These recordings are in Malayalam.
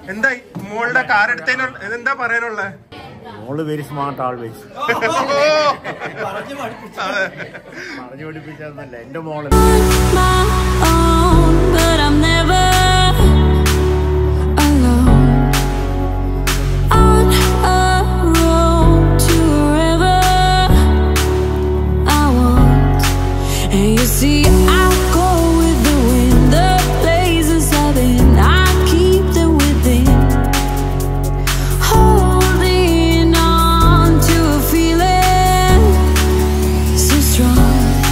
എന്തായി മോളുടെ കാർ എടുത്തതിനുള്ള ഇതെന്താ പറയാനുള്ള മോള് വെരി സ്മാർട്ട് ആൾവേസ് പറഞ്ഞു പഠിപ്പിച്ചതെന്നല്ല എന്റെ മോള് my own, but I'm never alone. On a road to wherever I want. And you see, I go with the wind, the places I've been, I keep them within. Holding on to a feeling so strong.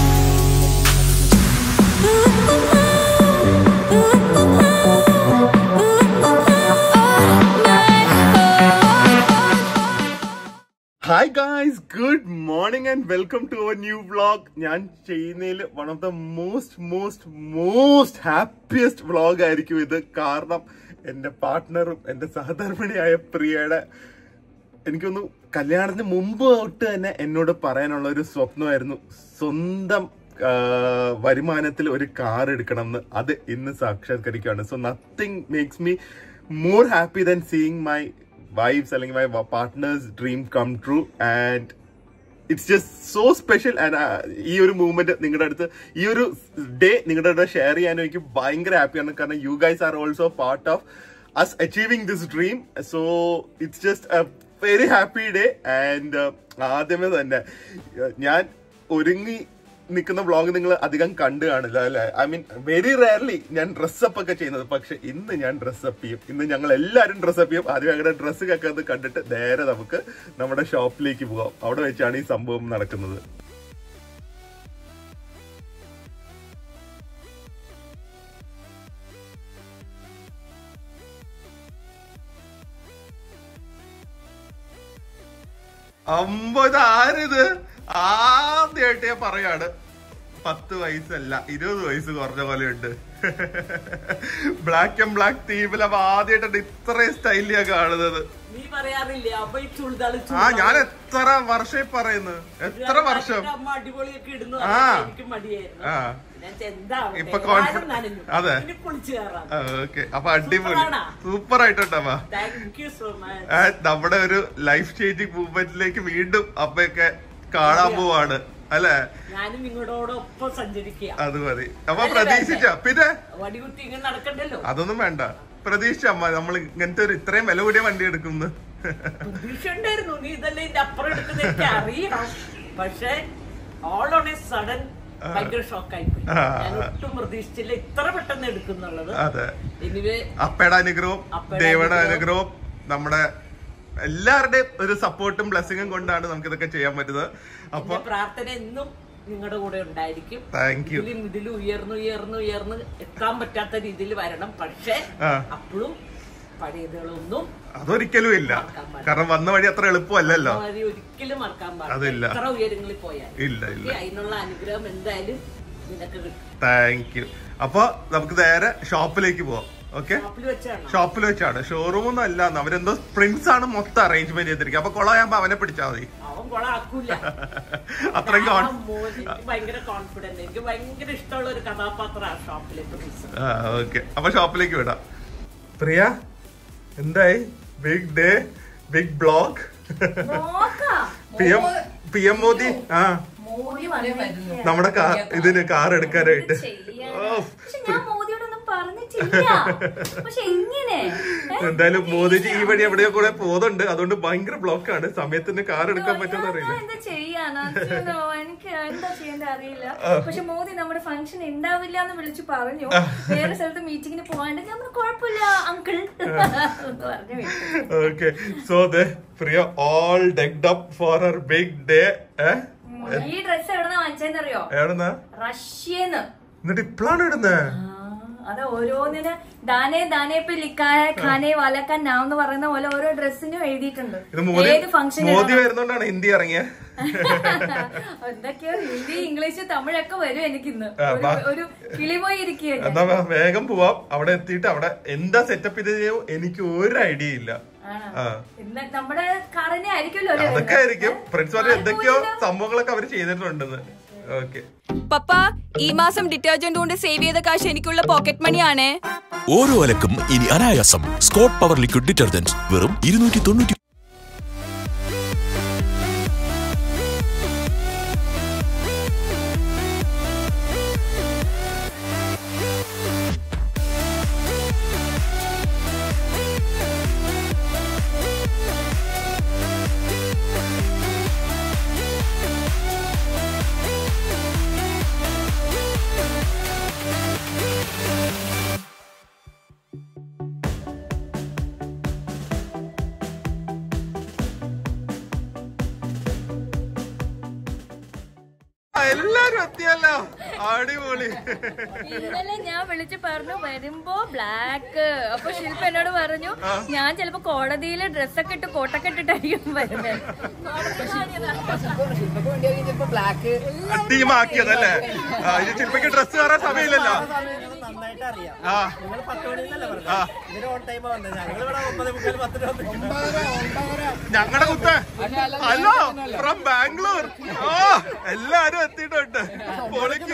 Hi guys good morning and welcome to our new vlog ഞാൻ ചെയ്യുന്നതിൽ one of the most most most happiest vlog ആയിരിക്കും ഇത് കാരണം എന്റെ പാർട്ട്ണറും എന്റെ സഹധർമ്മിണിയായ പ്രിയയുടെ എനിക്കൊന്ന് കല്യാണത്തിന് മുമ്പ് തൊട്ട് തന്നെ എന്നോട് പറയാനുള്ള ഒരു സ്വപ്നമായിരുന്നു സ്വന്തം ആ, വരുമാനത്തിൽ ഒരു കാർ എടുക്കണം എന്ന് അത് ഇന്ന് സാക്ഷാത്കരിക്കുകയാണ് so nothing makes me more happy than seeing my wife's അല്ലെങ്കിൽ my partner's dream come true and it's just so special and ഈ ഒരു മൂവ്മെന്റ് നിങ്ങളുടെ അടുത്ത് ഈ ഒരു ഡേ നിങ്ങളുടെ അടുത്ത് ഷെയർ ചെയ്യാൻ എനിക്ക് ഭയങ്കര ഹാപ്പിയാണ് കാരണം you guys are also part of us achieving this dream so it's just a very happy day and ആദ്യമേ തന്നെ uh, ഞാൻ ഒരുങ്ങി നിൽക്കുന്ന വ്ളോഗ് നിങ്ങൾ അധികം കണ്ടു കാണില്ല അല്ലെ ഐ മീൻ വെരി റയർലി ഞാൻ ഡ്രസ്സപ്പ് ഒക്കെ ചെയ്യുന്നത് പക്ഷെ ഇന്ന് ഞാൻ ഡ്രസ്സപ്പ് ചെയ്യും ഇന്ന് ഞങ്ങൾ എല്ലാവരും ഡ്രസ്സപ്പ് ചെയ്യും ആദ്യം ഞങ്ങളുടെ ഡ്രസ്സ് ഒക്കെ ഒന്ന് കണ്ടിട്ട് നേരെ നമുക്ക് നമ്മുടെ ഷോപ്പിലേക്ക് പോകാം അവിടെ വെച്ചാണ് ഈ സംഭവം നടക്കുന്നത് അമ്പത് ആരിത് ആദ്യമായിട്ട് ഞാൻ പറയാണ് പത്ത് വയസ്സല്ല ഇരുപത് വയസ്സ് കുറഞ്ഞ പോലെ ഉണ്ട് ബ്ലാക്ക് ആൻഡ് ബ്ലാക്ക് തീമിൽ അപ്പൊ ആദ്യമായിട്ടാണ് ഇത്രയും സ്റ്റൈലിൽ ഞാൻ കാണുന്നത് നീ പറയാറില്ലേ അപ്പൊ ഈ ചുളിതാള് ആ ഞാൻ എത്ര വർഷം പറയുന്നു എത്ര വർഷം അമ്മ അടിപൊളിയൊക്കെ ഇടുന്നു ആ. എനിക്ക് മടിയായിരുന്നു ആ ഞാൻ എന്താവട്ടെ, ഇപ്പൊ വാരം confident- നനഞ്ഞു. അതെ. ഇനി കുളിച്ച് കയറാം ഓക്കെ അപ്പൊ അടിപൊളി സൂപ്പറാണോ? സൂപ്പർ ആയിട്ടുണ്ടാവാ താങ്ക് യു സോ മച്ച് ആ, നമ്മുടെ ഒരു ലൈഫ് ചേഞ്ചിങ് മൂവ്മെന്റിലേക്ക് വീണ്ടും അപ്പൊക്കെ കാണാൻ പോവാണ് അല്ലെ ഞാനും നിങ്ങളോടൊപ്പം സഞ്ചരിക്കുക അത് മതി അപ്പൊ അല്ലേ, പ്രതീക്ഷിച്ച പിന്നെ വടികുത്തി ഇങ്ങനെ നടക്കണ്ടല്ലോ അതൊന്നും വേണ്ട പ്രതീക്ഷിച്ച അമ്മ നമ്മൾ ഇങ്ങനത്തെ ഒരു ഇത്രയും വില കൂടിയ വണ്ടി എടുക്കുന്നു പ്രതീക്ഷ ഉണ്ടായിരുന്നു നീ ഇതല്ലേ ഇതിന്റെ അപ്പുറം എടുക്കുന്ന എനിക്ക് അറിയണം പക്ഷെ ഓൾ ഓൺ എ സഡൻ ഭയങ്കര ഷോക്കായി പോയി ആ. ഞാൻ ഒട്ടും പ്രതീക്ഷിച്ചില്ല ഇത്ര പെട്ടെന്ന് എടുക്കുന്നുള്ളത് അതെ എനിവേ അപ്പയുടെ അനുഗ്രഹവും അപ്പയുടെ ദേവയുടെ അനുഗ്രഹവും. അനുഗ്രഹവും നമ്മുടെ എല്ലാവരുടെയും ഒരു സപ്പോർട്ടും ബ്ലെസ്സിങ്ങും കൊണ്ടാണ് നമുക്ക് ഇതൊക്കെ ചെയ്യാൻ പറ്റുന്നത് അപ്പൊ എന്റെ പ്രാർത്ഥന എന്നും നിങ്ങളുടെ കൂടെ ഉണ്ടായിരിക്കും താങ്ക് യു ഇതിലും ഇതിലും ഉയർന്നു ഉയർന്നു ഉയർന്ന് എത്താൻ പറ്റാത്ത രീതിയിൽ വരണം പക്ഷെ ആ. അപ്പോഴും പഴയതുകളൊന്നും അതൊരിക്കലും ഇല്ല കാരണം വന്ന വഴി അത്ര എളുപ്പമല്ലല്ലോ മാതിരി ഒരിക്കലും മറക്കാൻ പാടില്ല അതില്ല. എത്ര ഉയരങ്ങളിൽ പോയാൽ ഇല്ല ഇല്ല അതിനുള്ള അനുഗ്രഹം എന്തായാലും നിനക്ക് കിട്ടും താങ്ക് യു അപ്പൊ നമുക്ക് നേരെ ഷോപ്പിലേക്ക് പോവാം ഓക്കെ ഷോപ്പിൽ വെച്ചാണ് ഷോപ്പിൽ വെച്ചാണ് ഷോറൂം ഒന്നും അല്ല അവരെന്തോ പ്രിൻസ് ആണ് മൊത്തം അറേഞ്ച്മെന്റ് ചെയ്തിരിക്കുക അപ്പൊ കൊളയാകുമ്പോ അവനെ പിടിച്ചാൽ മതി അവൻ കൊളാക്കൂല അത്രയും ഞാൻ ആ കോൺ മോൻ- എനിക്ക് ഭയങ്കര കോൺഫിഡന്റ് എനിക്ക് ഭയങ്കര ഇഷ്ടമുള്ള ഒരു കഥാപാത്രമാണ് ഷോപ്പിലെ പ്രിൻസ് ഓക്കെ അപ്പൊ ഷോപ്പിലേക്ക് വിടാം പ്രിയ എന്തായി big day big blog P M P M Modi ആ നമ്മുടെ കാ ഇതിന് കാർ എടുക്കാനായിട്ട് ഓഫ്. പക്ഷെ ഞാൻ മോദിയോടൊന്നും പറഞ്ഞിട്ടില്ല പക്ഷെ എങ്ങനെ എന്തായാലും മോദിജി ഈ വഴി എവിടെയോ കൂടെ പോകുന്നുണ്ട് അതുകൊണ്ട് ഭയങ്കര ബ്ലോക്കാണ് സമയത്തിന് കാർ എടുക്കാൻ പറ്റുമെന്ന് അറിയില്ല എന്താ ചെയ്യാനാ അച്ഛനോ, എനിക്ക് എന്താ ചെയ്യേണ്ട അറിയില്ല പക്ഷെ മോദി നമ്മുടെ ഫംഗ്ഷൻ ഉണ്ടാവില്ല എന്ന് വിളിച്ചു പറഞ്ഞു വേറെ സ്ഥലത്ത് മീറ്റിങ്ങിന് പോകാണ്ട് ഞാൻ പറഞ്ഞു, കുഴപ്പമില്ല അങ്കിൾ എന്ന് പറഞ്ഞു വിട്ടു. Okay so the Priya all decked up for her big day ഈ ഡ്രസ് എവിടെന്നാ വാങ്ങിച്ചതെന്നറിയോ എവിടെന്നാ റഷ്യന്ന് എന്നിട്ട് ഇപ്പോഴാണ് ഇടുന്നത് ആ, അത് ഓരോന്നിന് ദാനേ ദാനേ പെ ലിക്കായ ഖാനെ വാലക്കാൻ നാം എന്ന് പറയുന്ന പോലെ ഓരോ ഡ്രസ്സിനും എഴുതിയിട്ടുണ്ട് ഇത് മോദി ഏത് ഫംഗ്ഷൻ മോദി വരുന്നോണ്ടാണ് ഹിന്ദി ഇറങ്ങിയ എന്തൊക്കെയോ ഹിന്ദി ഇംഗ്ലീഷ് തമിഴൊക്കെ വരും എനിക്കിന്ന് ആ, ഒരു- വാ. ഒരു കിളി പോയി ഇരിക്കുകയല്ലേ എന്നാ വാ, വേഗം പോവാം അവിടെ എത്തിയിട്ട് അവിടെ എന്താ സെറ്റപ്പ് ചെയ്തോ എനിക്ക് ഒരു ഐഡിയ ഇല്ല ആ ഇന്ന് നമ്മുടെ കാറിനെ ആയിരിക്കുമല്ലോ അല്ലേ അതൊക്കെ വരുന്നത്? ആയിരിക്കും പ്രിൻസ് പറഞ്ഞ എന്തൊക്കെയോ സംഭവങ്ങളൊക്കെ അവര് ചെയ്തിട്ടുണ്ടെന്ന് ഏ, ഓക്കെ പപ്പ ഈ മാസം ഡിറ്റർജന്റ് കൊണ്ട് സേവ് ചെയ്ത കാശ് എനിക്കുള്ള പോക്കറ്റ് മണിയാണേ ഓരോ അലക്കും ഇനി അനായാസം സ്കോട്ട് പവർ ലിക്വിഡ് ഡിറ്റർജന്റ് വെറും ഇരുന്നൂറ്റി തൊണ്ണൂറ്റി എല്ലാരും എത്തിയല്ലോ അടിപൊളി ഇന്നലെ ഞാൻ വിളിച്ച് പറഞ്ഞു വരുമ്പോ ബ്ലാക്ക് അപ്പൊ ശില്പ എന്നോട് പറഞ്ഞു ഞാൻ ചിലപ്പോ കോടതിയില് ഡ്രസ്സൊക്കെ ഇട്ട് കോട്ടൊക്കെ ഇട്ടിട്ടായിരിക്കും വരുന്നത് ടീമാക്കിയതല്ലേ ആ, ഇത് ചിലപ്പോ ഡ്രസ് കയറാൻ സമയമില്ലല്ലോ നന്നായിട്ട് അറിയാം ആ നിങ്ങൾ പത്ത് മണിന്നല്ലേ ആ. പറഞ്ഞത് ഇതിന് ഓൺ ടൈം വന്നത് ഞങ്ങൾ ഇവിടെ ഒമ്പത് മുക്കാൽ പത്തിന് വന്നു ഞങ്ങളുടെ കുത്ത് ഹലോ ഫ്രം ബാംഗ്ലൂർ ആ എല്ലാരും എത്തിയിട്ടുണ്ട് പൊളിക്കോ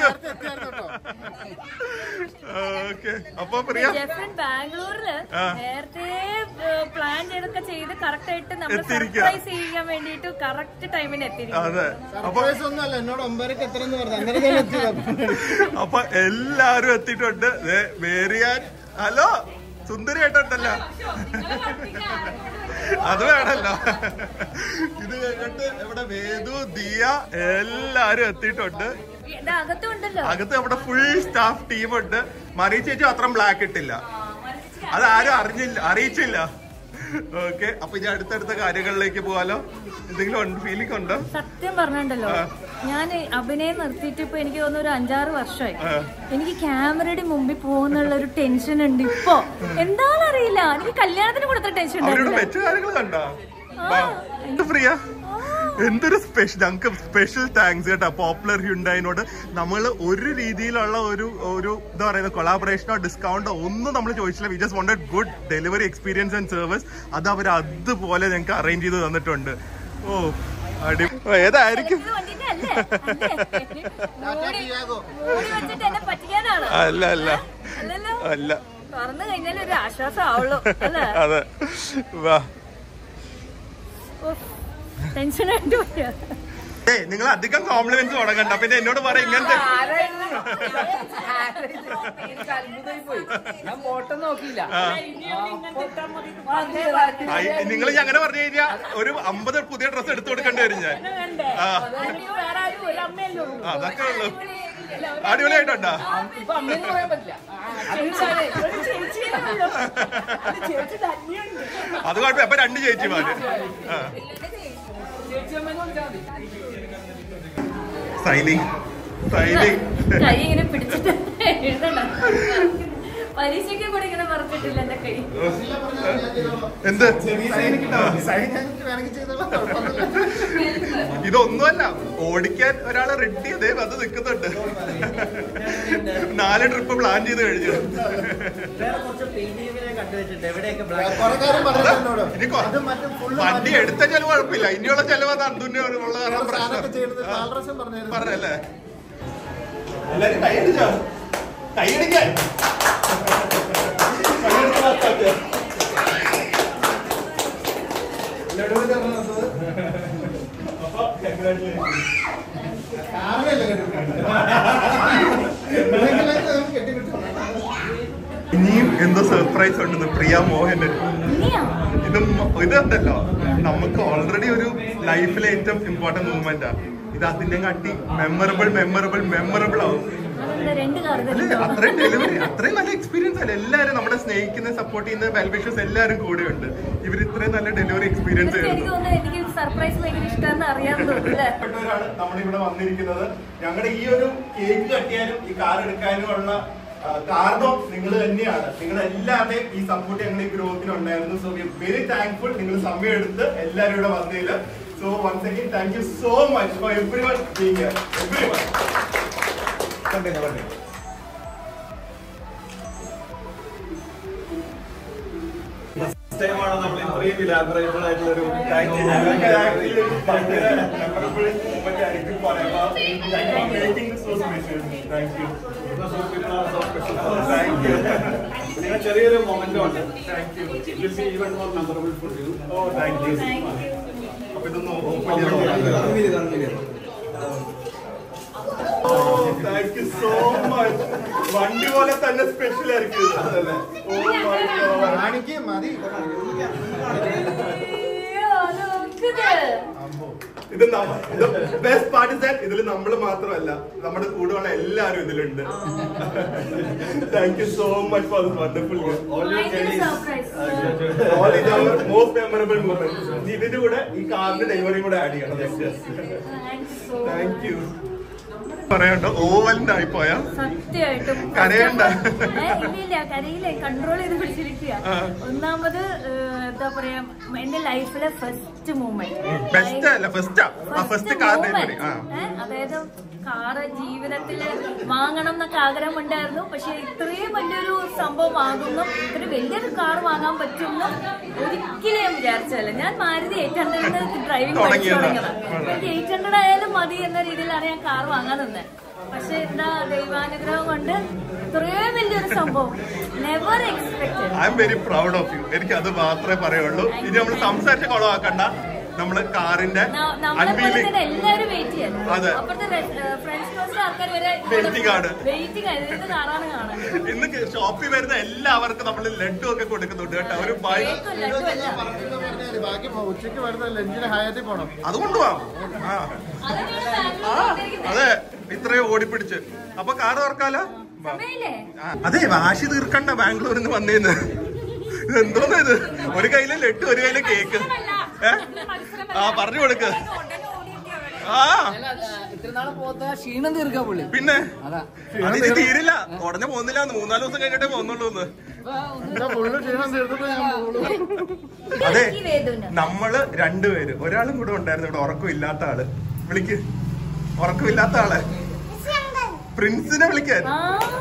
ഓക്കെ അപ്പൊ പ്രിയ ജെഫ്രൻ ബാംഗ്ലൂരില് നേരത്തെ പ്ലാൻ ചെയ്തൊക്കെ ചെയ്ത് കറക്റ്റ് ആയിട്ട് നമ്മൾ എത്തിയിരിക്കുക. സർപ്രൈസ് ചെയ്യാൻ വേണ്ടിട്ട് കറക്റ്റ് ടൈമിന് എത്തിയിരിക്കും അതെ അപ്പൊ ഒന്നുമല്ല എന്നോട് ഒമ്പതരക്ക് എത്ര എന്ന് പറഞ്ഞു അന്നേരം എത്തിയത് അപ്പൊ എല്ലാരും എത്തിയിട്ടുണ്ട് ദേ വേറിയാൻ ഹലോ സുന്ദരിയായിട്ടുണ്ടല്ലോ അത് വേണല്ലോ ഇത് കഴിഞ്ഞിട്ട് ഇവിടെ വേദു ദിയ എല്ലാരും എത്തിയിട്ടുണ്ട് ഇത് അകത്തും ഉണ്ടല്ലോ അകത്ത് നമ്മുടെ ഫുൾ സ്റ്റാഫ് ടീമുണ്ട് മറി ചേച്ചി അത്ര ബ്ലാക്ക് ഇട്ടില്ല അത് ആരും അറിഞ്ഞില്ല അറിയിച്ചില്ല ഓക്കെ അപ്പൊ ഇനി അടുത്തടുത്ത കാര്യങ്ങളിലേക്ക് പോകാലോ എന്തെങ്കിലും ഫീലിംഗ് ഉണ്ടോ സത്യം പറഞ്ഞിട്ടുണ്ടല്ലോ ഞാൻ അഭിനയം നിർത്തിയിട്ട് ഇപ്പൊ എനിക്ക് തോന്നുന്നു ഒരു അഞ്ചാറ് വർഷമായി എനിക്ക് ക്യാമറയുടെ മുമ്പിൽ പോകുന്നുള്ള ഒരു ടെൻഷൻ ഉണ്ട് ഇപ്പൊ എന്താണെന്നറിയില്ല എനിക്ക് കല്യാണത്തിന് കൊടുത്ത ടെൻഷൻ അവരോട് ഉണ്ടായിരുന്നില്ല വെച്ച കാര്യങ്ങൾ കണ്ടോ എന്ത് പ്രിയ എന്തൊരു സ്പെഷ്യൽ ഞങ്ങൾക്ക് സ്പെഷ്യൽ താങ്ക്സ് കേട്ടോ പോപ്പുലർ ഹ്യുണ്ടായിനോട് നമ്മൾ ഒരു രീതിയിലുള്ള ഒരു ഒരു എന്താ പറയുന്നത് കൊളാബറേഷനോ ഡിസ്കൗണ്ടോ ഒന്നും നമ്മൾ ചോദിച്ചില്ല we just wanted good delivery experience and service അത് അവർ അതുപോലെ ഞങ്ങൾക്ക് അറേഞ്ച് ചെയ്ത് തന്നിട്ടുണ്ട് ഓ അടി ഓ, ഏതായിരിക്കും ഇത് വണ്ടിന്റെ അല്ലേ? അല്ലേ? മൂടി- മൂടി വെച്ചിട്ട് എന്നെ പറ്റിക്കാനാണോ അല്ല അല്ല അല്ലല്ലോ അല്ല തുറന്നു കഴിഞ്ഞാൽ ഒരു ആശ്വാസം ആവുള്ളൂ അല്ലേ അതെ വാ ടെൻഷനായിട്ട് പോയാ ഏയ് നിങ്ങൾ അധികം കോംപ്ലിമെന്റ്സ് തുടങ്ങണ്ട പിന്നെ എന്നോട് പറ ഇങ്ങനത്തെ ഞാൻ ഫോട്ടോ നോക്കിയില്ല നിങ്ങൾ അങ്ങനെ പറഞ്ഞു കഴിഞ്ഞാൽ ഒരു അമ്പത് പുതിയ ഡ്രസ്സ് എടുത്തു കൊടുക്കേണ്ടി വരും ഞാൻ ആ വേറെ ആരും ഒരു അമ്മയല്ലേ ഉള്ളൂ അതൊക്കെ ഉള്ളു അടിപൊളിയായിട്ടുണ്ടോ ഇപ്പൊ അമ്മയെന്ന് പറയാൻ പറ്റില്ല ഒരു ചേച്ചിയുണ്ടല്ലോ. അത് ചേച്ചി തന്നെയുണ്ട് അത് കുഴപ്പമില്ല അപ്പൊ രണ്ട് ചേച്ചിമാര് ആ ചേച്ചിയമ്മേന്ന് വിളിച്ചാൽ മതി സൈനിങ് സൈനിങ് കൈ ഇങ്ങനെ പിടിച്ചിട്ട് എഴുതണം പരീക്ഷയ്ക്ക് കൂടെ ഇങ്ങനെ പറഞ്ഞിട്ടില്ല എന്റെ കൈ എന്ത് ഇതൊന്നുമല്ല ഓടിക്കാൻ ഒരാളെ റെഡി അതേ വന്ന് നിൽക്കുന്നുണ്ട് നാല് ട്രിപ്പ് പ്ലാൻ ചെയ്ത് കഴിഞ്ഞു വേറെ കുറച്ച് പെയിന്റിങ്ങിനെ കണ്ടുവച്ചിട്ട് എവിടെയൊക്കെ ബ്ലാക്ക് ഇനി കൊ- വണ്ടി എടുത്ത ചെലവ് കുഴപ്പമില്ല ഇനിയുള്ള ചെലവ് അത് അന്തുന്റെ ഉള്ള കാരണം പ്രശ്നം പറഞ്ഞല്ലേ എല്ലാരും കൈയടിച്ചോ കൈയടിക്കാൻ ഇനിയും എന്തോ സർപ്രൈസ് ഉണ്ടെന്ന് പ്രിയ മോഹന് ഇനിയാ ഇത് മ- ഇതുണ്ടല്ലോ നമുക്ക് ഓൾറെഡി ഒരു ലൈഫിലെ ഏറ്റവും ഇമ്പോർട്ടന്റ് മൂവ്മെന്റാ ഇത് അതിനെ കാട്ടി മെമ്മറബിൾ മെമ്മറബിൾ മെമ്മറബിൾ ആവും അതെന്താ രണ്ട് കാർ അല്ലേ അത്രയും ഡെലിവറി അത്രയും നല്ല എക്സ്പീരിയൻസ് അല്ലേ എല്ലാരും നമ്മുടെ സ്നേഹിക്കുന്ന സപ്പോർട്ട് ചെയ്യുന്ന വെൽവിഷേഴ്സ് എല്ലാരും കൂടെ ഉണ്ട് ഇവർ ഇത്രയും നല്ല ഡെലിവറി എക്സ്പീരിയൻസ് എനിക്ക് ആയിരുന്നു തോന്നുന്നു എനിക്ക് സർപ്രൈസ് ഭയങ്കര ഇഷ്ടമാണെന്ന് അറിയാൻ തോന്നുന്നില്ലേ ാണ് നമ്മളിവിടെ വന്നിരിക്കുന്നത് ഞങ്ങളുടെ ഈ ഒരു കേക്ക് കട്ടിയാലും ഈ കാർ എടുക്കാനും ഉള്ള ആ, കാരണം നിങ്ങൾ തന്നെയാണ് നിങ്ങൾ എല്ലാവരുടെയും ഈ സപ്പോർട്ട് ഞങ്ങൾ ഈ ഗ്രോത്തിന് ഉണ്ടായിരുന്നു സോ വി വെരി താങ്ക്ഫുൾ നിങ്ങൾ സമയം എടുത്ത് എല്ലാവരും ഇവിടെ വന്നതിൽ so once again thank you so much for everyone being everyone ടൈമാണ് നമ്മൾ ഇത്രയും ഇലാബറേറ്റഡ് ആയിട്ടുള്ള ഒരു ഞങ്ങൾക്ക് actually ഒരു ഭയങ്കര memorable moment ആയിരിക്കും പറയുമ്പോ. Thank you for making this so special. Thank you. Thank you. നിങ്ങൾ ചെറിയൊരു മൊമെന്റും ഉണ്ട് thank you it will be even more memorable for you Oh, thank you. അപ്പൊ ഇതൊന്ന് open ചെയ്ത് Oh, thank you so much. വണ്ടി പോലെ തന്നെ സ്പെഷ്യൽ ആയിരിക്കും ഇത്. Oh my God. ഇത് ബെസ്റ്റ് പാർട്ട് ഇസ് ദാറ്റ് ഇതിൽ നമ്മൾ മാത്രമല്ല നമ്മുടെ കൂടെയുള്ള എല്ലാവരും ഇതിലുണ്ട് thank you so much for this wonderful all is our most memorable moment ഇതിന്റെ കൂടെ ഈ കാറിന്റെ ഡെലിവറി കൂടെ ആഡ് ചെയ്യണം താങ്ക് യു പറയണ്ട ഓവലിന്റെ ആയി പോയാ സത്യമായിട്ടും കരയണ്ട. ഏ, ഇല്ലില്ല കരയില്ലേ കൺട്രോൾ ചെയ്ത് പിടിച്ചിരിക്കുക ആ. ഒന്നാമത് ഏ, എന്താ പറയാ എന്റെ ലൈഫിലെ ഫസ്റ്റ് മൂമെന്റ് ബെസ്റ്റ് അല്ല ഫസ്റ്റാ ആ ഫസ്റ്റ് കാർ ഡെലിവറി ആ അതായത് കാറ് ജീവിതത്തില് വാങ്ങണം എന്നൊക്കെ ആഗ്രഹം ഉണ്ടായിരുന്നു പക്ഷെ ഇത്രയും വലിയൊരു സംഭവം വാങ്ങുന്നു ഒരു വലിയൊരു കാർ വാങ്ങാൻ പറ്റുമെന്ന് ഒരിക്കലും ഞാൻ വിചാരിച്ചതല്ല ഞാൻ മാരുതി എയ്റ്റ് ഹൺഡ്രഡിന് ഡ്രൈവിംഗ് പഠിച്ചു തുടങ്ങിയതാ. തുടങ്ങിയതാണ് എനിക്ക് എയ്റ്റ് ഹൺഡ്രഡ് ആയാലും മതി എന്ന രീതിയിലാണ് ഞാൻ കാർ വാങ്ങാൻ നിന്നത് പക്ഷെ എന്താ ദൈവാനുഗ്രഹം കൊണ്ട് ഇത്രയും വലിയൊരു സംഭവം never expected I'm very proud of you എനിക്ക് അത് മാത്രമേ പറയുള്ളൂ ഇനി നമ്മൾ സംസാരിച്ച് കുളമാക്കണ്ട നമ്മള് കാറിന്റെ നമ്മളെ പോലെ അൺവീലിംഗ് തന്നെ എല്ലാരും വെയിറ്റ് ചെയ്യാൻ അതെ. അപ്പുറത്തെ ഫ്രണ്ട്സ് ക്ലാസ്സിലെ ആൾക്കാർ വരെ Waiting ആണ്. വെയിറ്റിംഗ് ആണ് ഏത് കാറാണ് കാണാൻ ഇന്ന് ഷോപ്പിൽ വരുന്ന എല്ലാവർക്കും നമ്മൾ ലഡു ഒക്കെ കൊടുക്കുന്നുണ്ട് കേട്ടോ ഒരു ബൈ കേക്കും ലഡും അല്ല ബാക്കി ഉച്ചക്ക് വരുന്ന ലഞ്ചിന് ഹയാത്തിൽ പോണം അത് കൊണ്ടുപോവാം ആ അതൊക്കെയാണ് ആ ബാംഗ്ലൂരിൽ അതെ ഇത്രയും ഓടിപ്പിടിച്ച് അപ്പൊ കാർ ഓർക്കാലോ വാ. സമയമില്ലേ ആ, അതെ വാശി തീർക്കണ്ട ബാംഗ്ലൂരിൽ നിന്ന് വന്നേന്ന് എന്തോന്ന് ഇത് ഒരു കയ്യില് ലഡു ഒരു കയ്യില് കേക്ക് ഏ? ആ പറഞ്ഞു കൊടുക്ക് ആ അല്ല, ഇത്ര നാളെ പോത്ത ക്ഷീണം തീർക്കാൻ പുള്ളി പിന്നെ അതാ അതിന് തീരില്ല ഉടനെ പോകുന്നില്ല മൂന്നാല് ദിവസം കഴിഞ്ഞിട്ടേ പോകുന്നുള്ളൂ എന്ന് ഫുള്ള് ക്ഷീണം തീർത്തിട്ട് ഞാൻ പോകുള്ളൂ അതെ ഈ വേദന നമ്മള് രണ്ടുപേര് ഒരാളും കൂടെ ഉണ്ടായിരുന്നു ഇവിടെ ഉറക്കമില്ലാത്ത ആള് വിളിക്ക് ഉറക്കമില്ലാത്ത ആള് പ്രിൻസിനെ വിളിക്കാൻ ആ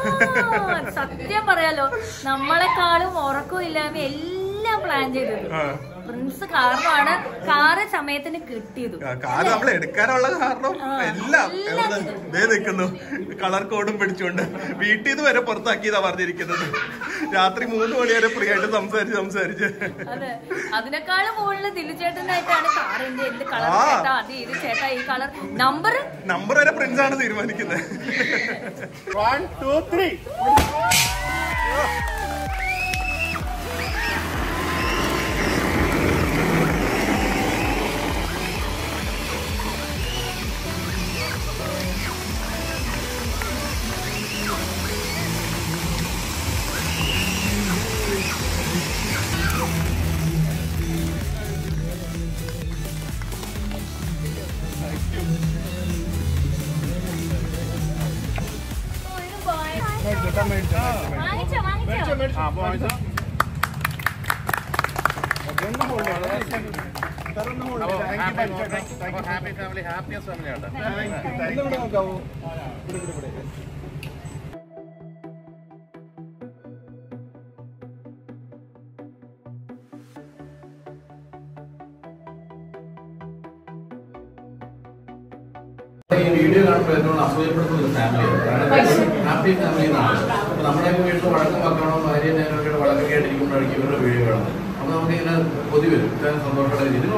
സത്യം പറയാലോ നമ്മളെക്കാളും ഉറക്കവും ഇല്ലായ്മ എല്ലാം പ്ലാൻ ചെയ്തത് ആ. പ്രിൻസ് കാരണമാണ് കാറ് സമയത്തിന് കിട്ടിയത് ആ, കാറ് നമ്മൾ എടുക്കാനുള്ള കാരണം എല്ലാം എവിടെ ദേ നിൽക്കുന്നു കളർ കോഡും പിടിച്ചുകൊണ്ട് വീട്ടിൽ നിന്ന് വരെ പുറത്താക്കിയതാ പറഞ്ഞിരിക്കുന്നത് രാത്രി മൂന്ന് മണി വരെ ഫ്രീ ആയിട്ട് സംസാരിച്ച് സംസാരിച്ച് അതെ അതിനേക്കാളും മുകളിൽ ദിലുചേട്ടനായിട്ടാണ് കാറിന്റെ എന്ത് കളർ ആ. ചേട്ടാ അത് ഇത് ചേട്ടാ ഈ കളർ നമ്പർ നമ്പർ വരെ പ്രിൻസ് ആണ് തീരുമാനിക്കുന്നത് വൺ ടു ത്രീ വാങ്ങിച്ചോ വാങ്ങിച്ചോ ഹാപ്പി ഫാമിലി ഹാപ്പിയസ്റ്റ് ഫാമിലി ആണ് ഈ വീഡിയോ കാണുമ്പോൾ ഏറ്റവും അസൂയപ്പെടുന്ന ഒരു ഫാമിലിയാണ് ഹാപ്പി ഫാമിലി എന്നാണ് അപ്പൊ നമ്മുടെ വീട്ടിൽ വഴക്കം വെക്കണോ ഭാര്യ നേരൊക്കെ വഴക്കൊക്കെ ആയിട്ടിരിക്കുമ്പോഴായിരിക്കും ഇവരുടെ വീഡിയോ കാണുന്നത് അപ്പൊ നമുക്ക് ഇങ്ങനെ കൊതി വരും ഇത്രയും സന്തോഷമുള്ള ഇതിന്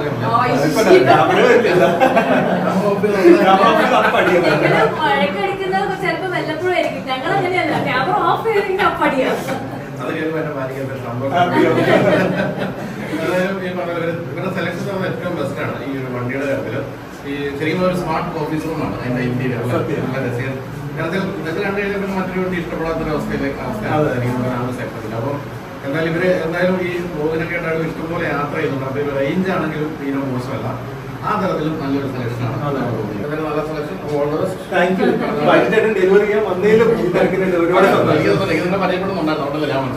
വഴക്കൊന്നുണ്ടാകില്ല എങ്കിലും വഴക്കടിക്കുന്നത് ചിലപ്പോ വല്ലപ്പോഴും ആയിരിക്കും ഞങ്ങൾ അങ്ങനെയല്ല ക്യാമറ ഓഫ് ചെയ്തെങ്കിൽ അപ്പടിയാ അത് കേൾക്കുമ്പോൾ എന്റെ ഭാര്യയ്ക്ക് ഭയങ്കര സന്തോഷം അതായത് ഈ പറഞ്ഞ പോലെ ഇവരുടെ സെലക്ഷൻ നമ്മൾ ഏറ്റവും ബെസ്റ്റ് ആണ് ഈ ഒരു വണ്ടിയുടെ കാര്യത്തില് ഈ ശരിക്കും ഒരു സ്മാർട്ട് ഓഫീസ് റൂമാണ് അതിന്റെ ഇന്റീരിയർ നല്ല രസീർ കാരണം ഇത് കണ്ടു കഴിഞ്ഞാൽ പിന്നെ മറ്റൊരു വണ്ടി ഇഷ്ടപ്പെടാത്ത ഒരു അവസ്ഥയിലേക്ക് അവസ്ഥയാണ് ആ സെക്ടറിൽ അപ്പോൾ എന്തായാലും ഇവര് എന്തായാലും ഈ റോഡിനൊക്കെ ഉണ്ടാകും ഇഷ്ടംപോലെ യാത്ര ചെയ്യുന്നുണ്ട് അപ്പൊ ഇവർ റേഞ്ച് ആണെങ്കിലും തീരെ മോശമല്ല ആ തരത്തിലും നല്ലൊരു സെലക്ഷൻ ആണ് എന്തായാലും നല്ല selection all the best thank you വൈകിട്ടേട്ടൻ ഡെലിവറി ചെയ്യാൻ വന്നതിലും ഈ തിരക്കിനുണ്ട് ഒരുപാട് സന്തോഷം ഇതിനെ പറയപ്പെടുന്നുണ്ടായിരുന്നു അതുകൊണ്ടല്ലേ ഞാൻ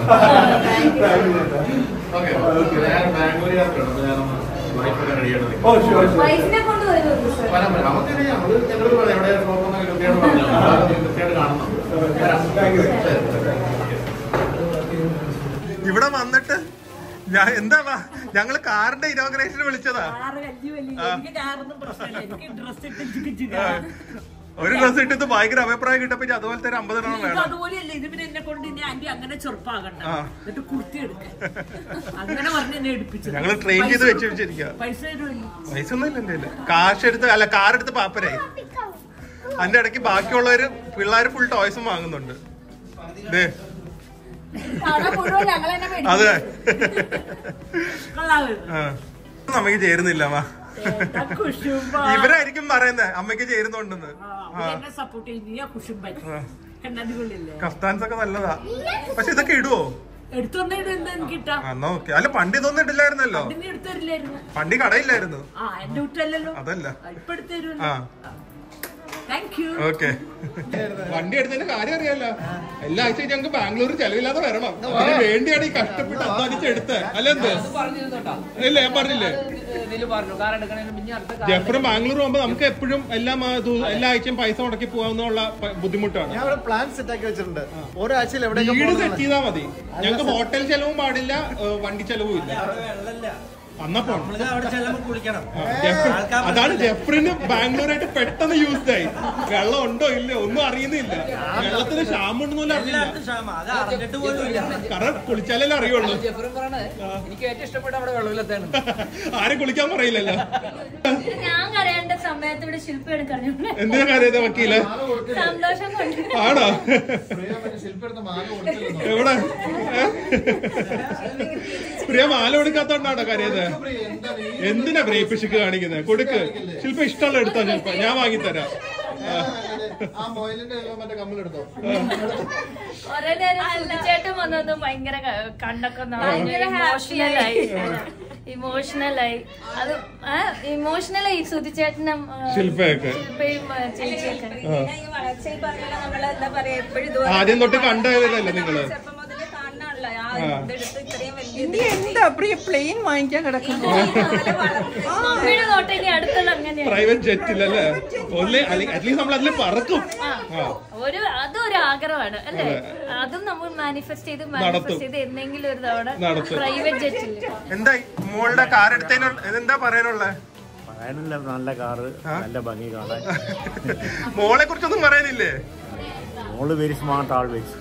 ഓക്കെ ഞാൻ ബാംഗ്ലൂർ യാത്രയാണ് അപ്പൊ ഞാനൊന്ന് വൈഫൊക്കെ റെഡിയാണ് ഓ ഷുവർ ഷുവർ വൈഫിനെ കൊണ്ട് വരുന്നു സർ വരാൻ പറ്റും നമുക്കറിയാം നമ്മള് ഞങ്ങൾ പറയാം എവിടെ പോകുന്ന കൃത്യമായിട്ട് പറഞ്ഞു കൃത്യമായിട്ട് കാണുന്നുണ്ട് താങ്ക് യു ഇവിടെ വന്നിട്ട് ഞാൻ എന്താ വാ, ഞങ്ങള് കാറിന്റെ ഇനോഗ്രേഷന് വിളിച്ചതാ കാറ് വലിയ വലിയ എനിക്ക് കാറൊന്നും പ്രശ്നമില്ല എനിക്ക് ഡ്രസ് ഇട്ട് ജിഗി ജിഗ ഒരു ഡ്രസ് ഇട്ടത് ഭയങ്കര അഭിപ്രായം കിട്ടപ്പോ ഇനി അതുപോലെ തന്നെ അമ്പതെണ്ണം ഇത് വേണം അതുപോലെയല്ല ഇത് പിന്നെ എന്നെ കൊണ്ട് ഇനി ആന്റി അങ്ങനെ ചെറുപ്പാകണ്ട ആ. എന്നിട്ട് കുർത്തി എടുക്ക അങ്ങനെ പറഞ്ഞ് എന്നെ എടുപ്പിച്ചത് ഞങ്ങള് ട്രെയിൻ ചെയ്ത് പൈസ വെച്ച് വെച്ചിരിക്കുക പൈസ തരുമല്ലോ പൈസ ഒന്നും ഇല്ല എന്റെ കയ്യില്. കാശ് എടുത്ത് അല്ല കാർ എടുത്ത് പാപ്പരായി അതിന്റെ ഇടയ്ക്ക് ബാക്കിയുള്ളവര് പിള്ളേര് ഫുൾ ടോയ്സും വാങ്ങുന്നുണ്ട് ദേ, അതെ കൊള്ളാമല്ലോ ആ. നമുക്ക് ചേരുന്നില്ല അമ്മ എന്താ കുശുമ്പ. ഇവരായിരിക്കും പറയുന്നത് അമ്മയ്ക്ക് ചേരുന്നുണ്ടെന്ന് ആ, അവര് എന്നെ സപ്പോർട്ട് ചെയ്യും നീ ആ കുശുമ്പൻ കണ്ണടികൊള്ളില്ലേ കഫ്താൻസ് ഒക്കെ നല്ലതാ പക്ഷെ ഇതൊക്കെ ഇടുവോ എടുത്തു വന്നിട്ട് എന്താ എനിക്ക് കിട്ടാ ആ, എന്നാ ഓക്കെ അല്ല പണ്ട് ഇതൊന്നും ഇടില്ലായിരുന്നല്ലോ ഇതിന് എടുത്തു തരില്ലായിരുന്നു പണ്ടി കടയില്ലായിരുന്നു ആ എന്റെ കുറ്റല്ലല്ലോ അതല്ല ഇപ്പൊ എടുത്തു തരുമല്ലോ ആ താങ്ക് യു ഓക്കെ വണ്ടി എടുത്തതിന്റെ കാര്യം അറിയാലോ എല്ലാ ആഴ്ചയും ഞങ്ങൾക്ക് ബാംഗ്ലൂർ ചെലവില്ലാതെ വരണം അതിന് വേണ്ടിയാണ് ഈ കഷ്ടപ്പെട്ട് അധ്വാനിച്ച് എടുത്തത് അല്ലെന്ത് പറഞ്ഞിരുന്നോട്ടാ ഇല്ല ഞാൻ പറഞ്ഞില്ലേ ഇതില് പറഞ്ഞു കാർ എടുക്കണേന് പിന്നെ അടുത്ത കാർ ജഫറും ബാംഗ്ലൂർ പോകുമ്പോ നമുക്ക് എപ്പോഴും എല്ലാ മാ- ദു- എല്ലാ ആഴ്ചയും പൈസ മുടക്കി പോകാന്നുള്ള പ- ബുദ്ധിമുട്ടാണ് ഞാൻ ഇവിടെ പ്ലാൻ സെറ്റ് ആക്കി വെച്ചിട്ടുണ്ട് ഒരാഴ്ചയിൽ എവിടെയൊക്കെ വീട് പോകണം സെറ്റ് ചെയ്താൽ മതി ഞങ്ങൾക്ക് ഹോട്ടൽ ചെലവും പാടില്ല ഏഹ് വണ്ടി ചെലവും ഇല്ല അന്നാ പോണം അവിടെ ചെല്ലുമ്പോ കുളിക്കണം ആ, ജെഫ്- അതാണ് ജെഫ്രിന് ബാംഗ്ലൂരായിട്ട് പെട്ടെന്ന് യൂസ്ഡ് ആയി വെള്ളം ഉണ്ടോ ഇല്ലയോ ഒന്നും അറിയുന്നില്ല വെള്ളത്തിന് ക്ഷാമുണ്ടെന്ന് പോലും അറിയില്ല എല്ലായിടത്തും ക്ഷാമം അത് അറിഞ്ഞിട്ട് പോലും ഇല്ല കാരണം കുളിച്ചാലല്ലേ അറിയുള്ളൂ ജെഫറും പറയണത് എനിക്ക് ഏറ്റവും ഇഷ്ടപ്പെട്ട അവിടെ വെള്ളമില്ലത്താണ് ആരും കുളിക്കാൻ പറയില്ലല്ലോ ഞാൻ കരയേണ്ട സമയത്ത് ഇവിടെ ശില്പയാണ് കരഞ്ഞു എന്തിനാ കാര്യത് വക്കീല് സന്തോഷം കൊണ്ട് ആണോ ശില്പം എടുത്ത് മാല കൊടുത്തിരുന്നു എവിടെ ഏ? പ്രിയ മാല കൊടുക്കാത്തോണ്ടാണോ കാര്യത് എന്തിനാ പ്രിയ പിശുക്ക് കാണിക്കുന്നത് കൊടുക്ക് ശില്പ ഇഷ്ടമുള്ള എടുത്തോ ശില്പ ഞാൻ വാങ്ങിത്തരാം ആ മൊയിലിന്റെ മറ്റേ കമ്മലെടുത്തോ കൊറേ നേരം ചേട്ടൻ വന്നത് ഭയങ്കര ക- കണ്ണൊക്കെ ഇമോഷണലായി ഇമോഷണലായി അത് ഇമോഷണലായി സുധിച്ചേട്ടനും ആ, ശില്പയൊക്കെ. ശില്പയും ആ, ചേച്ചിയൊക്കെ ഈ വളർച്ചയിൽ പറഞ്ഞാൽ നമ്മള് എന്താ പറയാ എപ്പോഴും ഇത് ആദ്യം തൊട്ട് കണ്ടതല്ലേ നിങ്ങള് ചെറുപ്പം മുതലേ കാണണമല്ലോ ആ ആ. ഇതെടുത്ത് ഇത്രയും വലിയ ഇനി എന്താ പ്രിയ പ്ലെയിൻ വാങ്ങിക്കാൻ കിടക്കുന്നു മമ്മിയുടെ നോട്ട് ഇനി അടുത്തുള്ള അങ്ങനെയാണ് പ്രൈവറ്റ് ജെറ്റിലല്ലേ ഒന്നേ അറ്റ്ലീസ്റ്റ് നമ്മൾ അതിൽ പറക്കും ആ ഒരു അതൊരു ആഗ്രഹമാണ് അല്ലേ അതും നമ്മൾ മാനിഫെസ്റ്റ് ചെയ്ത് മാനിഫെസ്റ്റ് ചെയ്ത് എന്തെങ്കിലും ഒരു തവണ നടത്തും. പ്രൈവറ്റ് ജെറ്റിൽ എന്തായി മോളുടെ കാർ എടുത്തതിനുള്ള എന്താ പറയാനുള്ളത് പറയാനില്ല നല്ല കാറ് നല്ല ഭംഗി കാണാൻ മോളെ കുറിച്ചൊന്നും പറയാനില്ലേ മോള് വെരി സ്മാർട്ട് ആൾവേസ്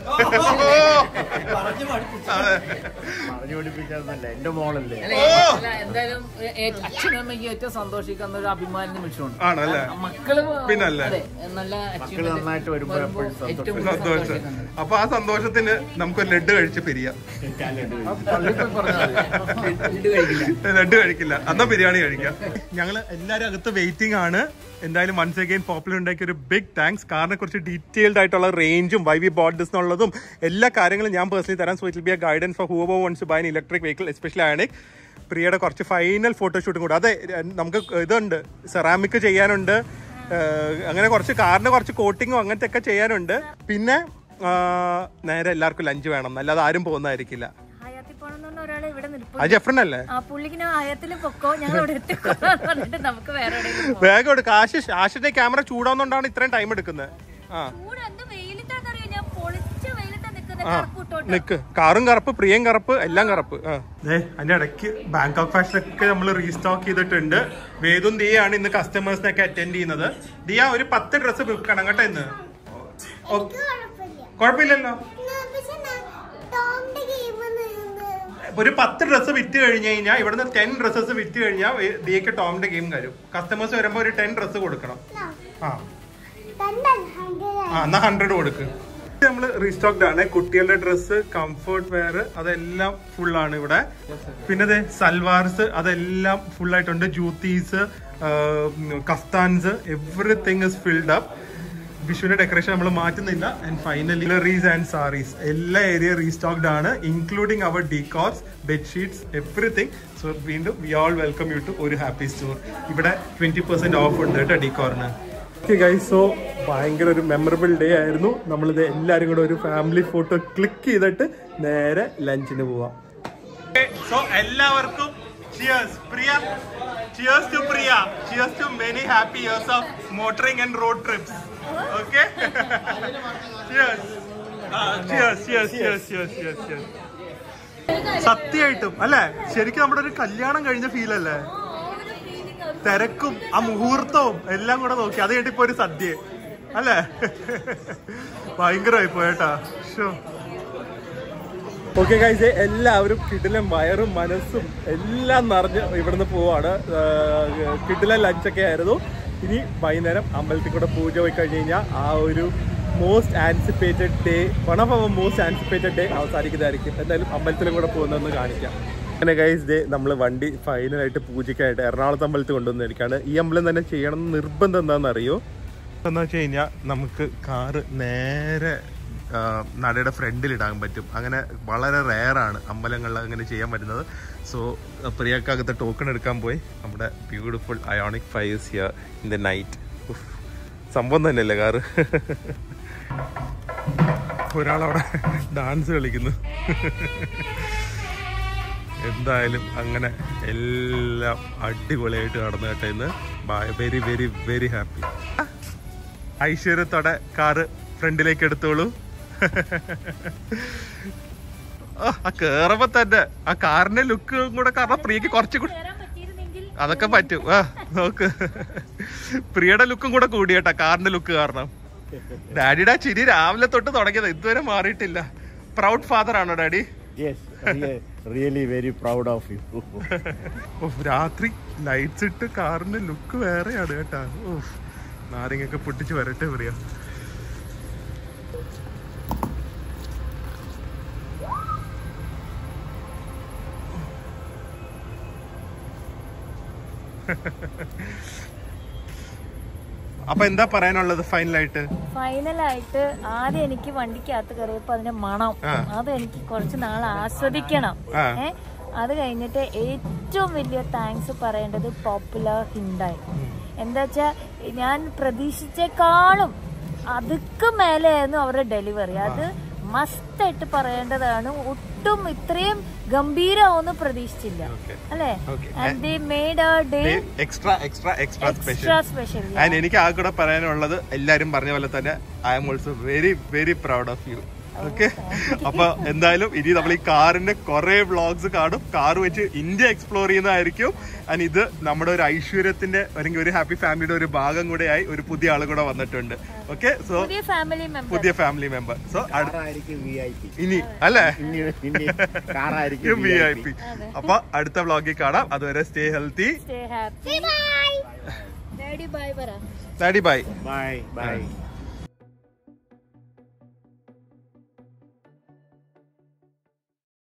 പറഞ്ഞു പഠിപ്പിച്ചു അതെ പറഞ്ഞു പഠിപ്പിച്ചതെന്നല്ല എന്റെ മോളല്ലേ അല്ല, അല്ല, എന്തായാലും ഏ- ഏ- അച്ഛനും അമ്മയ്ക്ക് ഏറ്റവും സന്തോഷിക്കുന്ന ഒരു അഭിമാന നിമിഷമാണ് ആണല്ലേ ആ, മക്കള് പിന്നല്ലേ? അതെ, നല്ല മക്കള് achievement നന്നായിട്ട് വരുമ്പോ വരുമ്പോ എപ്പോഴും ഏറ്റവും സന്തോഷം. കൂടുതൽ സന്തോഷം സന്തോഷിക്കുന്നുണ്ട്. അപ്പൊ ആ സന്തോഷത്തിന് നമുക്കൊരു ലഡ്ഡ് കഴിച്ച് പിരിയാം ആ, പള്ളിയിൽ പോയി പറഞ്ഞാൽ മതി. ലഡ്ഡു കഴിക്കില്ല ലഡ്ഡ് കഴിക്കില്ല എന്നാ ബിരിയാണി കഴിക്കാം ഞങ്ങള് എല്ലാരും അകത്ത് വെയിറ്റിംഗ് ആണ് എന്തായാലും വൺസ് അഗൈൻ പോപ്പുലർ ഉണ്ടാക്കിയ ഒരു ബിഗ് താങ്ക്സ് കാറിനെ കുറിച്ച് ഡീറ്റെയിൽഡ് ആയിട്ടുള്ള റേഞ്ചും വൈ വി ബോട്ട് ദിസ് എന്നുള്ളതും എല്ലാ കാര്യങ്ങളും ഞാൻ പേഴ്സണലി തരാം so it be a guidance for whoever once buy electric vehicle especially ആണിക് പ്രിയയുടെ കുറച്ച് ഫൈനൽ ഫോട്ടോഷൂട്ടും കൂടെ അതെ നമുക്ക് ഇതുണ്ട് സെറാമിക് ചെയ്യാനുണ്ട് ഏഹ് അങ്ങനെ കുറച്ച് കാറിന്റെ കുറച്ച് കോട്ടിങ്ങും അങ്ങനത്തെ ഒക്കെ ചെയ്യാനുണ്ട് പിന്നെ ആഹ് നേരെ എല്ലാവർക്കും ലഞ്ച് വേണം അല്ലാതെ ആരും പോകുന്നതായിരിക്കില്ല ഹയാത്തിൽ പോണെന്ന് പറഞ്ഞ ഒരാളെ ഇവിടെ നിൽപ്പുണ്ട് അത് ജഫ്രനല്ലേ ആ പുള്ളിക്ക് ഞാൻ ഹയാത്തിൽ പൊക്കോ ഞങ്ങൾ ഇവിടെ എത്തിക്കോന്ന് പറഞ്ഞിട്ട് നമുക്ക് വേറെ എവിടെയെങ്കിലും പോവാം. വേഗം എടുക്കുക ആശിഷ് ആശിന്റെ ക്യാമറ ചൂടാവുന്നോണ്ടാണ് ഇത്രയും ടൈം എടുക്കുന്നത് ആ ചൂട് എന്ത് വെയിലത്താന്നറിയോ ഞാൻ പൊളിച്ച വെയിലത്താ നിൽക്കുന്നത് ആ കറുപ്പിട്ടോട്ട് നിക്ക് കാറും കറുപ്പ് പ്രിയം കറുപ്പ് എല്ലാം കറുപ്പ് ആ ദേ അതിന്റെ ഇടയ്ക്ക് ബാങ്കോക്ക് ഫാഷൻ ഒക്കെ നമ്മൾ റീസ്റ്റോക്ക് ചെയ്തിട്ടുണ്ട് വേദും ദിയാണ് ഇന്ന് കസ്റ്റമേഴ്സിനൊക്കെ അറ്റൻഡ് ചെയ്യുന്നത് ദിയ ഒരു പത്ത് ഡ്രസ്സ് വിൽക്കണം കേട്ടോ ഇന്ന് ഓ- കുഴപ്പമില്ലല്ലോ ഒരു പത്ത് ഡ്രസ്സ് വിറ്റ് കഴിഞ്ഞ് കഴിഞ്ഞാൽ ഇവിടുന്ന് ടെൻ ഡ്രസ്സസ് വിറ്റ് കഴിഞ്ഞാൽ ദിയക്ക് ടോമിന്റെ ഗെയിം വരും കസ്റ്റമേഴ്സ് വരുമ്പോൾ ഒരു ടെൻ ഡ്രസ്സ് കൊടുക്കണം ആ ആ എന്നാ ഹൺഡ്രഡ് കൊടുക്ക് നമ്മൾ റീസ്റ്റോക്ഡ് ആണ് കുട്ടികളുടെ ഡ്രസ്സ് കംഫർട്ട് വെയർ അതെല്ലാം ഫുൾ ആണ് ഇവിടെ പിന്നെ ദേ സൽവാർസ് അതെല്ലാം ഫുൾ ആയിട്ടുണ്ട് juttis kaftans everything is filled up വിഷുവിന്റെ ഡെക്കറേഷൻ നമ്മൾ മാറ്റുന്നില്ല and finally jewelleries and saris എല്ലാ ഏരിയ റീസ്റ്റോക്ഡ് ആണ് including our decors bedsheets everything so വീണ്ടും we all welcome you to ഒരു ഹാപ്പി സ്റ്റോർ ഇവിടെ ട്വന്റി പെർസെന്റ് ഓഫ് ഉണ്ട് കേട്ടോ ഡീകോറിന് ഓക്കെ ഗൈസ് സോ ഭയങ്കര ഒരു മെമ്മറബിൾ ഡേ ആയിരുന്നു നമ്മളിത് എല്ലാവരും കൂടെ ഒരു ഫാമിലി ഫോട്ടോ ക്ലിക്ക് ചെയ്തിട്ട് നേരെ ലഞ്ചിന് പോവാം സോ എല്ലാവർക്കും cheers Priya cheers to Priya cheers to many happy years of motoring and road trips okay cheers cheers cheers cheers cheers cheers cheers സത്യമായിട്ടും അല്ലേ ശരിക്കും നമ്മുടെ ഒരു കല്യാണം കഴിഞ്ഞ ഫീൽ അല്ലേ തിരക്കും ആ മുഹൂർത്തവും എല്ലാം കൂടെ നോക്കി അത് കഴിഞ്ഞിട്ട് ഇപ്പൊ ഒരു സദ്യ അല്ലേ ഭയങ്കരമായി പോയേട്ടാ ഷോ ഓക്കെ ഗൈസ് എല്ലാവരും കിടിലം വയറും മനസ്സും എല്ലാം നിറഞ്ഞ് ഇവിടുന്ന് പോവാണ് കിടിലം ലഞ്ചൊക്കെ ആയിരുന്നു ഇനി വൈകുന്നേരം അമ്പലത്തിൽ കൂടെ പൂജ പോയി കഴിഞ്ഞ് കഴിഞ്ഞാൽ ആ ഒരു most anticipated day one of our most anticipated day അവസാനിക്കുന്നതായിരിക്കും എന്തായാലും അമ്പലത്തിലും കൂടെ പോകുന്നതെന്ന് കാണിക്കാം അങ്ങനെ ഗൈസ് ഡേ നമ്മൾ വണ്ടി ഫൈനലായിട്ട് പൂജയ്ക്കായിട്ട് എറണാകുളത്ത് അമ്പലത്തിൽ കൊണ്ടുവന്നിരിക്കുകയാണ് ഈ അമ്പലം തന്നെ ചെയ്യണം എന്ന് നിർബന്ധം എന്താണെന്ന് അറിയോ എന്ന് വെച്ച് കഴിഞ്ഞാൽ നമുക്ക് കാറ് നേരെ ആ, നടയുടെ ഫ്രണ്ടിൽ ഇടാൻ പറ്റും അങ്ങനെ വളരെ റെയറാണ് അമ്പലങ്ങളിൽ അങ്ങനെ ചെയ്യാൻ പറ്റുന്നത് സോ പ്രിയക്കകത്ത് ടോക്കൺ എടുക്കാൻ പോയി നമ്മുടെ beautiful Ioniq five here in the night സംഭവം തന്നെയല്ലേ കാറ് ഒരാളവിടെ ഡാൻസ് കളിക്കുന്നു എന്തായാലും അങ്ങനെ എല്ലാം അടിപൊളിയായിട്ട് നടന്നു കേട്ടോ ഇന്ന് വെരി വെരി വെരി ഹാപ്പി ഐശ്വര്യത്തോടെ കാറ് ഫ്രണ്ടിലേക്ക് എടുത്തോളൂ ആ, ആ കേറുമ്പോ തന്നെ ആ കാറിന്റെ ലുക്ക് കൂടെ കാരണം പ്രിയക്ക് കുറച്ചുകൂടി അതൊക്കെ പറ്റും ആ നോക്ക് പ്രിയയുടെ ലുക്കും കൂടെ കൂടി കേട്ടാ കാറിന്റെ ലുക്ക് കാരണം ഡാഡിയുടെ ആ ചിരി രാവിലെ തൊട്ട് തുടങ്ങിയത് ഇതുവരെ മാറിയിട്ടില്ല പ്രൗഡ് ഫാദർ ആണോ daddy yes really very proud of you ഓ, രാത്രി ലൈറ്റ്സ് ഇട്ട് കാറിന്റെ ലുക്ക് വേറെയാണ് കേട്ടാ ഓഹ് നാരങ്ങയൊക്കെ പൊട്ടിച്ച് വരട്ടെ പ്രിയ അപ്പൊ എന്താ പറയാനുള്ളത് ഫൈനലായിട്ട് ഫൈനലായിട്ട് ആദ്യം എനിക്ക് വണ്ടിക്കകത്ത് കയറിയപ്പോ അതിന്റെ മണം ആ. അത് എനിക്ക് കുറച്ച് നാൾ ആസ്വദിക്കണം ആ. ഏ അത് കഴിഞ്ഞിട്ട് ഏറ്റവും വലിയ താങ്ക്സ് പറയേണ്ടത് പോപ്പുലർ ഹിണ്ടായി എന്താ വെച്ചാ ഞാൻ പ്രതീക്ഷിച്ചേക്കാളും അതുക്ക് മേലെയായിരുന്നു അവരുടെ ഡെലിവറി അത് മസ്റ്റായിട്ട് പറയേണ്ടതാണ് ഒട്ടും ഇത്രയും ഗംഭീരമാവെന്ന് പ്രതീക്ഷിച്ചില്ല അല്ലേ and they made a day extra extra extra extra special special and എനിക്ക് ആ കൂടെ പറയാനുള്ളത് എല്ലാരും പറഞ്ഞ പോലെ തന്നെ I'm also very very proud of you okay അപ്പൊ എന്തായാലും ഇനി നമ്മൾ ഈ കാറിന്റെ കുറെ വ്ളോഗ്സ് കാണും കാർ വെച്ച് ഇന്ത്യ എക്സ്പ്ലോർ ചെയ്യുന്നതായിരിക്കും ആൻഡ് ഇത് നമ്മുടെ ഒരു ഐശ്വര്യത്തിന്റെ അല്ലെങ്കിൽ ഒരു ഹാപ്പി ഫാമിലിയുടെ ഒരു ഭാഗം കൂടെയായി ഒരു പുതിയ ആൾ കൂടെ വന്നിട്ടുണ്ട് ഓക്കെ സോ പുതിയ ഫാമിലി മെമ്പർ പുതിയ ഫാമിലി മെമ്പർ സോ കാറായിരിക്കും വി ഐ പി ഇനി അല്ലേ ഇനി ഇനി കാറായിരിക്കും വി ഐ പി അപ്പൊ അടുത്ത വ്ളോഗിൽ കാണാം അതുവരെ stay healthy Stay happy. Bye. Daddy, bye, പറ. Daddy bye bye by